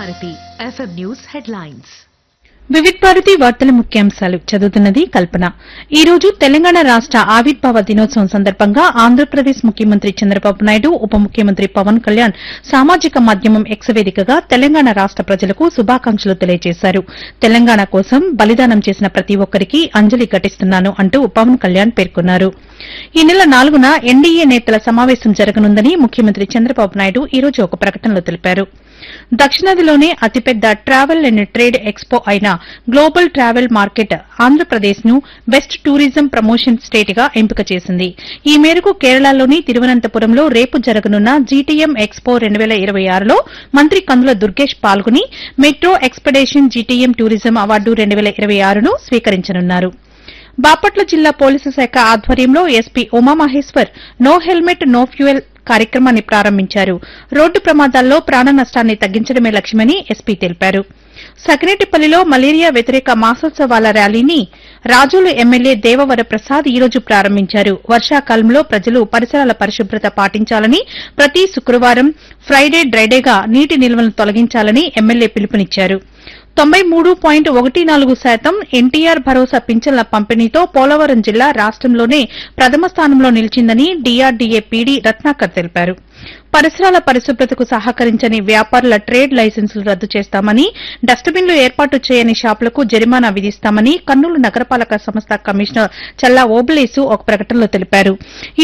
Bharati FM news headlines Vividh Bharathi వార్తల ముఖ్యాంశాలు చదువుతున్నది కల్పన ఈ రోజు తెలంగాణ రాష్ట ఆవిర్భావ దినోత్సవం సందర్భంగా ఆంధ్రప్రదేశ్ ముఖ్యమంత్రి చంద్రబాబు నాయుడు ఉప ముఖ్యమంత్రి పవన్ కళ్యాణ్ సామాజిక మాధ్యమం ఎక్స్ వేదికగా తెలంగాణ రాష్ట ప్రజలకు శుభాకాంక్షలు తెలియజేశారు తెలంగాణ కోసం బలిదానం చేసిన ప్రతి ఒక్కరికి అంజలి ఘటిస్తున్నాను అంటూ పవన్ కళ్యాణ్ పేర్కొన్నారు ఈ నెల నాలుగున ఎన్డీఏ నేతల సమావేశం జరగనుందని ముఖ్యమంత్రి చంద్రబాబు నాయుడు ఈ రోజు ఒక ప్రకటనలో తెలిపారు దక్షిణాదిలోనే అతిపెద్ద ట్రావెల్ అండ్ ట్రేడ్ ఎక్స్పో అయిన గ్లోబల్ ట్రావెల్ మార్కెట్ ఆంధ్రప్రదేశ్ ను బెస్ట్ టూరిజం ప్రమోషన్ స్టేట్ గా ఎంపిక చేసింది ఈ మేరకు కేరళలోని తిరువనంతపురంలో రేపు జరగనున్న జీటీఎం ఎక్స్పో రెండు వేల ఇరవై ఆరులో మంత్రి కందుల దుర్గేష్ పాల్గొని metro expedition GTM tourism award రెండు వేల ఇరవై ఆరును స్వీకరించనున్నారు బాపట్ల జిల్లా పోలీసు శాఖ ఆధ్వర్యంలో SP Umamaheshwar no helmet no fuel కార్యక్రమాన్ని ప్రారంభించారు రోడ్డు ప్రమాదాల్లో ప్రాణ నష్టాన్ని తగ్గించడమే లక్ష్యమని ఎస్పీ తెలిపారు సకినేటిపల్లిలో మలేరియా వ్యతిరేక మాసోత్సవాల ర్యాలీని రాజోలు ఎమ్మెల్యే దేవవర ప్రసాద్ ఈ రోజు ప్రారంభించారు వర్షాకాలంలో ప్రజలు పరిసరాల పరిశుభ్రత పాటించాలని ప్రతి శుక్రవారం ఫ్రైడే డ్రైడేగా నీటి నిల్వలను తొలగించాలని ఎమ్మెల్యే పిలుపునిచ్చారు తొంభై మూడు పాయింట్ ఒకటి నాలుగు శాతం ఎన్టీఆర్ భరోసా పింఛన్ల పంపిణీతో పోలవరం జిల్లా రాష్టంలోనే ప్రథమ స్థానంలో నిలిచిందని డీఆర్డీఏ పీడీ రత్నాకర్ తెలిపారు పరిసరాల పరిశుభ్రతకు సహకరించని వ్యాపారుల ట్రేడ్ లైసెన్సులు రద్దు చేస్తామని డస్ట్బిన్లు ఏర్పాటు చేయని షాపులకు జరిమానా విధిస్తామని కర్నూలు నగరపాలక సంస్థ కమిషనర్ చల్లా ఓబులేసు ఒక ప్రకటనలో తెలిపారు